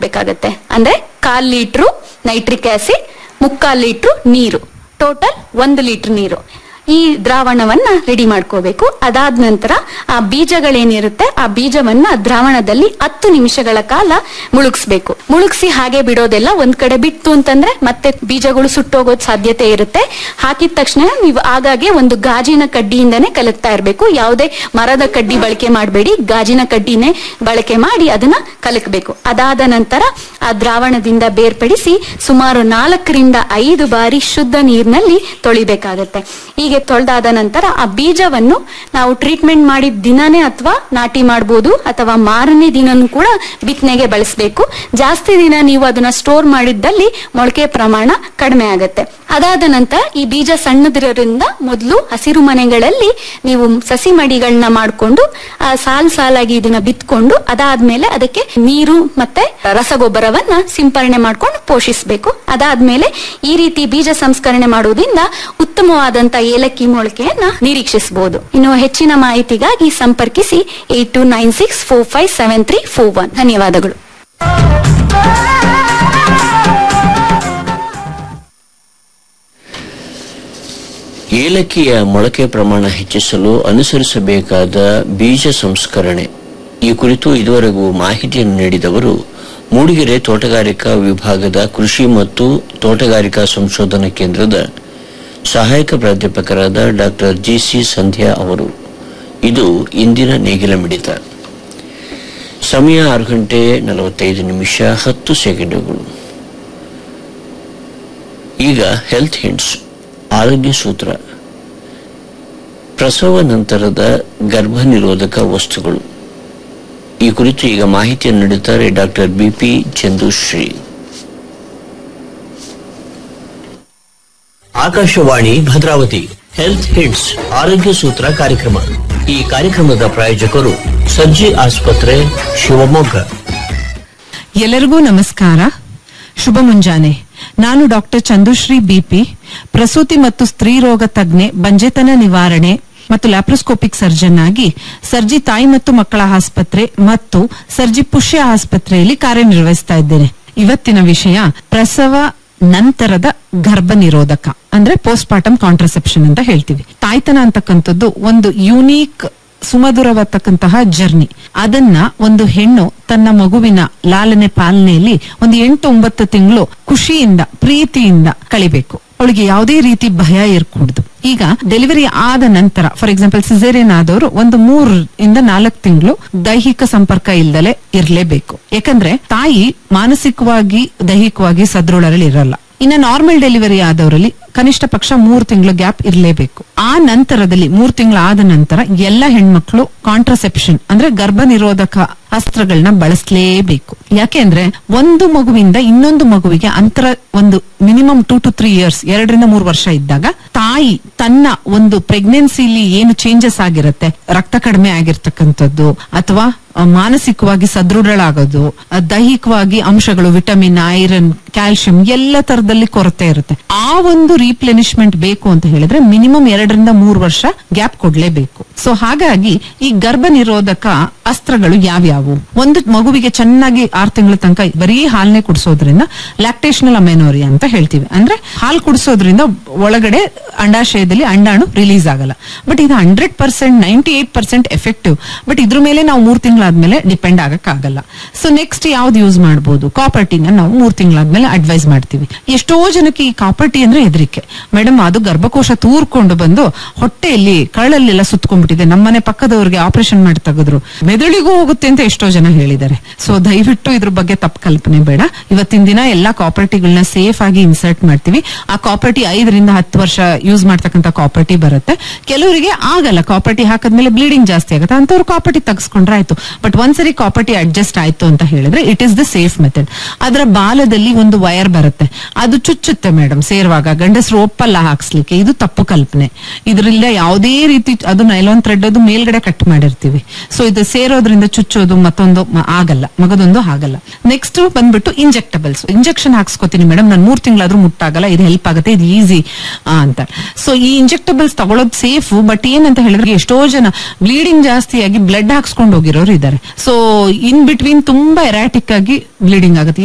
ಮಾಡ್ಬೇಕಾಗತ್ತೆ ಅಂದ್ರೆ ಕಾಲ್ ಲೀಟ್ರು ನೈಟ್ರಿಕ್ ಆಸಿಡ್ ಮುಕ್ಕಾಲ್ ಲೀಟ್ರು ನೀರು ಟೋಟಲ್ ಒಂದು ಲೀಟರ್ ನೀರು ಈ ದ್ರಾವಣವನ್ನ ರೆಡಿ ಮಾಡ್ಕೋಬೇಕು ಅದಾದ ನಂತರ ಆ ಬೀಜಗಳೇನಿರುತ್ತೆ ಆ ಬೀಜವನ್ನ ದ್ರಾವಣದಲ್ಲಿ ಹತ್ತು ನಿಮಿಷಗಳ ಕಾಲ ಮುಳುಗಿಸ್ಬೇಕು ಮುಳುಗಿಸಿ ಹಾಗೆ ಬಿಡೋದೆಲ್ಲ ಒಂದ್ ಕಡೆ ಬಿಟ್ಟು ಅಂತಂದ್ರೆ ಮತ್ತೆ ಬೀಜಗಳು ಸುಟ್ಟೋಗೋದ್ ಸಾಧ್ಯತೆ ಇರುತ್ತೆ ಹಾಕಿದ ತಕ್ಷಣ ನೀವು ಆಗಾಗ್ಗೆ ಒಂದು ಗಾಜಿನ ಕಡ್ಡಿಯಿಂದನೇ ಕಲಕ್ತಾ ಇರಬೇಕು ಯಾವುದೇ ಮರದ ಕಡ್ಡಿ ಬಳಕೆ ಮಾಡಬೇಡಿ ಗಾಜಿನ ಕಡ್ಡಿನೇ ಬಳಕೆ ಮಾಡಿ ಅದನ್ನ ಕಲಕಬೇಕು ಅದಾದ ನಂತರ ಆ ದ್ರಾವಣದಿಂದ ಬೇರ್ಪಡಿಸಿ ಸುಮಾರು ನಾಲ್ಕರಿಂದ ಐದು ಬಾರಿ ಶುದ್ಧ ನೀರಿನಲ್ಲಿ ತೊಳಿಬೇಕಾಗತ್ತೆ ಹೀಗೆ ತೊಳೆದಾದ ನಂತರ ಆ ಬೀಜವನ್ನು ನಾವು ಟ್ರೀಟ್ಮೆಂಟ್ ಮಾಡಿದ ದಿನನೇ ಅಥವಾ ನಾಟಿ ಮಾಡಬಹುದು ಅಥವಾ ಮಾರನೇ ದಿನನೂ ಕೂಡ ಬಿತ್ತನೆಗೆ ಬಳಸಬೇಕು ಜಾಸ್ತಿ ದಿನ ನೀವು ಅದನ್ನ ಸ್ಟೋರ್ ಮಾಡಿದ್ದಲ್ಲಿ ಮೊಳಕೆ ಪ್ರಮಾಣ ಕಡಿಮೆ ಆಗುತ್ತೆ ಅದಾದ ನಂತರ ಈ ಬೀಜ ಸಣ್ಣದಿರೋದ್ರಿಂದ ಮೊದಲು ಹಸಿರು ಮನೆಗಳಲ್ಲಿ ನೀವು ಸಸಿ ಮಡಿಗಳನ್ನ ಮಾಡಿಕೊಂಡು ಸಾಲ್ ಸಾಲಾಗಿ ಇದನ್ನ ಬಿತ್ಕೊಂಡು ಅದಾದ್ಮೇಲೆ ಅದಕ್ಕೆ ನೀರು ಮತ್ತೆ ರಸಗೊಬ್ಬರವನ್ನ ಸಿಂಪರಣೆ ಮಾಡ್ಕೊಂಡು ಪೋಷಿಸಬೇಕು ಅದಾದ್ಮೇಲೆ ಈ ರೀತಿ ಬೀಜ ಸಂಸ್ಕರಣೆ ಮಾಡುವುದರಿಂದ ಉತ್ತಮವಾದಂತ ಏಲಕ್ಕಿ ಮೊಳಕೆಯನ್ನ ನಿರೀಕ್ಷಿಸಬಹುದು ಇನ್ನು ಹೆಚ್ಚಿನ ಮಾಹಿತಿಗಾಗಿ ಸಂಪರ್ಕಿಸಿ eight two nine six four five seven three four one ಧನ್ಯವಾದಗಳು ಏಲಕ್ಕಿಯ ಮೊಳಕೆ ಪ್ರಮಾಣ ಹೆಚ್ಚಿಸಲು ಅನುಸರಿಸಬೇಕಾದ ಬೀಜ ಸಂಸ್ಕರಣೆ ಈ ಕುರಿತು ಇದುವರೆಗೂ ಮಾಹಿತಿಯನ್ನು ನೀಡಿದವರು ಮೂಡಿಗೆರೆ ತೋಟಗಾರಿಕಾ ವಿಭಾಗದ ಕೃಷಿ ಮತ್ತು ತೋಟಗಾರಿಕಾ ಸಂಶೋಧನಾ ಕೇಂದ್ರದ ಸಹಾಯಕ ಪ್ರಾಧ್ಯಾಪಕರಾದ ಡಾಕ್ಟರ್ ಜಿಸಿ ಸಂಧ್ಯಾ ಅವರು ಇದು ಇಂದಿನ ನೇಗಿಲ ಮಿಡಿತ ಸಮಯ ಆರು ಗಂಟೆ ನಲವತ್ತೈದು ನಿಮಿಷ ಹತ್ತು ಸೆಕೆಂಡುಗಳು ಈಗ ಹೆಲ್ತ್ ಹಿಂಟ್ಸ್ ಆರೋಗ್ಯ ಸೂತ್ರ ಪ್ರಸವ ನಂತರದ ಗರ್ಭ ನಿರೋಧಕ ವಸ್ತುಗಳು ಈ ಕುರಿತು ಈಗ ಮಾಹಿತಿಯನ್ನು ನೀಡುತ್ತಾರೆ doctor BP Chandushree Akashvani Bhadravati health hits ಆರೋಗ್ಯ ಸೂತ್ರ ಕಾರ್ಯಕ್ರಮ ಈ ಕಾರ್ಯಕ್ರಮದ ಪ್ರಾಯೋಜಕರು ಸರ್ಜಿ ಆಸ್ಪತ್ರೆ ಶಿವಮೊಗ್ಗ ಎಲ್ಲರಿಗೂ ನಮಸ್ಕಾರ ಶುಭ ಮುಂಜಾನೆ ನಾನು ಡಾಕ್ಟರ್ ಚಂದುಶ್ರೀ ಬಿಪಿ ಪ್ರಸೂತಿ ಮತ್ತು ಸ್ತ್ರೀ ರೋಗ ತಜ್ಞೆ ಬಂಜೆತನ ನಿವಾರಣೆ ಮತ್ತು ಲ್ಯಾಪ್ರೋಸ್ಕೋಪಿಕ್ ಸರ್ಜನ್ ಆಗಿ ಸರ್ಜಿ ತಾಯಿ ಮತ್ತು ಮಕ್ಕಳ ಆಸ್ಪತ್ರೆ ಮತ್ತು ಸರ್ಜಿ ಪುಷ್ಯ ಆಸ್ಪತ್ರೆಯಲ್ಲಿ ಕಾರ್ಯನಿರ್ವಹಿಸ್ತಾ ಇದ್ದೇನೆ ಇವತ್ತಿನ ವಿಷಯ ಪ್ರಸವ ನಂತರದ ಗರ್ಭ ನಿರೋಧಕ ಅಂದ್ರೆ ಪೋಸ್ಟ್ ಪಾರ್ಟಮ್ ಕಾಂಟ್ರಸೆಪ್ಷನ್ ಅಂತ ಹೇಳ್ತೀವಿ ತಾಯ್ತನ ಅಂತಕ್ಕಂಥದ್ದು ಒಂದು ಯುನೀಕ್ ಸುಮಧುರವಾಗ್ತಕ್ಕಂತಹ ಜರ್ನಿ ಅದನ್ನ ಒಂದು ಹೆಣ್ಣು ತನ್ನ ಮಗುವಿನ ಲಾಲನೆ ಪಾಲನೆಯಲ್ಲಿ ಒಂದು ಎಂಟು ಒಂಬತ್ತು ತಿಂಗಳು ಖುಷಿಯಿಂದ ಪ್ರೀತಿಯಿಂದ ಕಳಿಬೇಕು ಅವಳಿಗೆ ಯಾವುದೇ ರೀತಿ ಭಯ ಇರ್ಕೂಡ್ದು ಈಗ ಡೆಲಿವರಿ ಆದ ನಂತರ ಫಾರ್ ಎಕ್ಸಾಂಪಲ್ ಸಿಸೇರಿಯನ್ ಆದವರು ಒಂದು ಮೂರ್ ಇಂದ ನಾಲ್ಕು ತಿಂಗಳು ದೈಹಿಕ ಸಂಪರ್ಕ ಇಲ್ದಲೆ ಇರಲೇಬೇಕು ಯಾಕಂದ್ರೆ ತಾಯಿ ಮಾನಸಿಕವಾಗಿ ದೈಹಿಕವಾಗಿ ಸದೃಢರಲ್ಲಿ ಇರಲ್ಲ ಇನ್ನ ನಾರ್ಮಲ್ ಡೆಲಿವರಿ ಆದವರಲ್ಲಿ ಕನಿಷ್ಠ ಪಕ್ಷ ಮೂರ್ ತಿಂಗಳು ಗ್ಯಾಪ್ ಇರಲೇಬೇಕು ಆ ನಂತರದಲ್ಲಿ ಮೂರ್ ತಿಂಗಳು ಆದ ನಂತರ ಎಲ್ಲ ಹೆಣ್ಮಕ್ಳು ಕಾಂಟ್ರಸೆಪ್ಷನ್ ಅಂದ್ರೆ ಗರ್ಭ ನಿರೋಧಕ ಅಸ್ತ್ರಗಳನ್ನ ಬಳಸಲೇಬೇಕು ಯಾಕೆಂದ್ರೆ ಒಂದು ಮಗುವಿಂದ ಇನ್ನೊಂದು ಮಗುವಿಗೆ ಅಂತರ ಒಂದು minimum two to three years ಎರಡರಿಂದ ಮೂರು ವರ್ಷ ಇದ್ದಾಗ ತಾಯಿ ತನ್ನ ಒಂದು ಪ್ರೆಗ್ನೆನ್ಸಿಲಿ ಏನು ಚೇಂಜಸ್ ಆಗಿರುತ್ತೆ ರಕ್ತ ಕಡಿಮೆ ಆಗಿರ್ತಕ್ಕಂಥದ್ದು ಅಥವಾ ಆ, ಮಾನಸಿಕವಾಗಿ ಸದೃಢಳಾಗೋದು ಆ, ದೈಹಿಕವಾಗಿ ಅಂಶಗಳು ವಿಟಮಿನ್ ಐರನ್ ಕ್ಯಾಲ್ಸಿಯಂ ಎಲ್ಲ ತರದಲ್ಲಿ ಕೊರತೆ ಇರುತ್ತೆ ಆ ಒಂದು ರೀಪ್ಲೆನಿಶ್ಮೆಂಟ್ ಬೇಕು ಅಂತ ಹೇಳಿದ್ರೆ ಮಿನಿಮಮ್ ಎರಡರಿಂದ ಮೂರು ವರ್ಷ ಗ್ಯಾಪ್ ಕೊಡ್ಲೇಬೇಕು ಸೊ ಹಾಗಾಗಿ ಈ ಗರ್ಭ ನಿರೋಧಕ ಅಸ್ತ್ರಗಳು ಯಾವ್ಯಾವು ಒಂದು ಮಗುವಿಗೆ ಚೆನ್ನಾಗಿ ಆರು ತಿಂಗಳ ತನಕ ಬರೀ ಹಾಲ್ನೇ ಕುಡಿಸೋದ್ರಿಂದ ಲ್ಯಾಕ್ಟೇಷನಲ್ ಅಮೆನೋರಿಯಾ ಅಂತ ಹೇಳ್ತೀವಿ ಅಂದ್ರೆ ಹಾಲು ಕುಡಿಸೋದ್ರಿಂದ ಒಳಗಡೆ ಅಂಡಾಶಯದಲ್ಲಿ ಅಂಡಾಣು ರಿಲೀಸ್ ಆಗಲ್ಲ ಬಟ್ ಇದು hundred percent ninety eight percent effective but ಇದ್ರ ಮೇಲೆ ನಾವು ಮೂರ್ ತಿಂಗಳಾದ್ಮೇಲೆ ಡಿಪೆಂಡ್ ಆಗಕ್ಕಾಗಲ್ಲ ಸೊ ನೆಕ್ಸ್ಟ್ ಯಾವ್ದು ಯೂಸ್ ಮಾಡಬಹುದು ಕಾಪರ್ ಟೀನ ನಾವು ಮೂರ್ ತಿಂಗಳಾದ್ಮೇಲೆ ಅಡ್ವೈಸ್ ಮಾಡ್ತೀವಿ ಎಷ್ಟೋ ಜನಕ್ಕೆ ಈ ಕಾಪರ್ ಟೀ ಅಂದ್ರೆ ಹೆದರಿಕೆ ಮೇಡಮ್ ಅದು ಗರ್ಭಕೋಶ ತೂರ್ಕೊಂಡು ಬಂದು ಹೊಟ್ಟೆಯಲ್ಲಿ ಕರಳಲ್ಲೆಲ್ಲ ಸುತ್ಕೊಂಡ್ಬಿಟ್ಟಿದೆ ನಮ್ಮನೆ ಪಕ್ಕದವ್ರಿಗೆ ಆಪರೇಷನ್ ಮಾಡಿ ತೆಗೆದ್ರು ಮೆದುಳಿಗೂ ಹೋಗುತ್ತೆ ಅಂತ ಎಷ್ಟೋ ಜನ ಹೇಳಿದ್ದಾರೆ ಸೊ ದಯವಿಟ್ಟು ಇದ್ರ ಬಗ್ಗೆ ತಪ್ಪು ಕಲ್ಪನೆ ಬೇಡ ಇವತ್ತಿನ ದಿನ ಎಲ್ಲಾ ಕಾಪರ್ಟಿಗಳನ್ನ ಸೇಫ್ ಆಗಿ ಇನ್ಸರ್ಟ್ ಮಾಡ್ತೀವಿ ಆ ಕಾಪರ್ಟಿ ಐದರಿಂದ ಹತ್ತು ವರ್ಷ ಯೂಸ್ ಮಾಡ್ತಕ್ಕಂಥ ಕಾಪರ್ಟಿ ಬರುತ್ತೆ ಕೆಲವರಿಗೆ ಆಗಲ್ಲ ಕಾಪರ್ಟಿ ಹಾಕಿದ್ಮೇಲೆ ಬ್ಲೀಡಿಂಗ್ ಜಾಸ್ತಿ ಆಗುತ್ತೆ ಅಂತವ್ರು ಕಾಪರ್ಟಿ ತೆಗೆಸ್ಕೊಂಡ್ರೆ ಆಯ್ತು ಬಟ್ ಒಂದ್ಸರಿ ಕಾಪರ್ಟಿ ಅಡ್ಜಸ್ಟ್ ಆಯ್ತು ಅಂತ ಹೇಳಿದ್ರೆ it is the safe method ಅದರ ಬಾಲದಲ್ಲಿ ಒಂದು ವೈರ್ ಬರುತ್ತೆ ಅದು ಚುಚ್ಚುತ್ತೆ ಮೇಡಮ್ ಸೇರುವಾಗ ಗಂಡಸರು ಒಪ್ಪಲ್ಲ ಹಾಕ್ಸ್ಲಿಕ್ಕೆ ಇದು ತಪ್ಪು ಕಲ್ಪನೆ ಇದರಿಂದ ಯಾವುದೇ ರೀತಿ ಅದು ನೈಲಾನ್ ಥ್ರೆಡ್ ಅದು ಮೇಲ್ಗಡೆ ಕಟ್ ಮಾಡಿರ್ತೀವಿ ಸೊ ಇದು ಸೇರೋದ್ರಿಂದ ಚುಚ್ಚೋದು ಮತ್ತೊಂದು ಮ- ಆಗಲ್ಲ ಮಗದೊಂದು ಆಗಲ್ಲ ನೆಕ್ಸ್ಟ್ ಬಂದ್ಬಿಟ್ಟು ಇಂಜೆಕ್ಟಬಲ್ಸ್ ಇಂಜೆಕ್ಷನ್ ಹಾಕ್ಸ್ಕೊತೀನಿ ಮೇಡಮ್ ನಾನು ಮೂರ್ ತಿಂಗಳಾದ್ರೂ ಮುಟ್ಟಾಗಲ್ಲ ಇದು ಹೆಲ್ಪ್ ಆಗುತ್ತೆ ಇದು ಈಸಿ ಅಂತ ಸೊ ಈ ಇಂಜೆಕ್ಟಬಲ್ಸ್ ತಗೊಳ್ಳೋದು ಸೇಫ್ ಬಟ್ ಏನಂತ ಹೇಳಿದ್ರೆ ಎಷ್ಟೋ ಜನ ಬ್ಲೀಡಿಂಗ್ ಜಾಸ್ತಿಯಾಗಿ ಬ್ಲಡ್ ಹಾಕ್ಸ್ಕೊಂಡು ಹೋಗಿರೋರು ಇದ್ದಾರೆ ಸೊ ಇನ್ ಬಿಟ್ವೀನ್ ತುಂಬಾ ಎರಾಟಿಕ್ ಆಗಿ ಬ್ಲೀಡಿಂಗ್ ಆಗುತ್ತೆ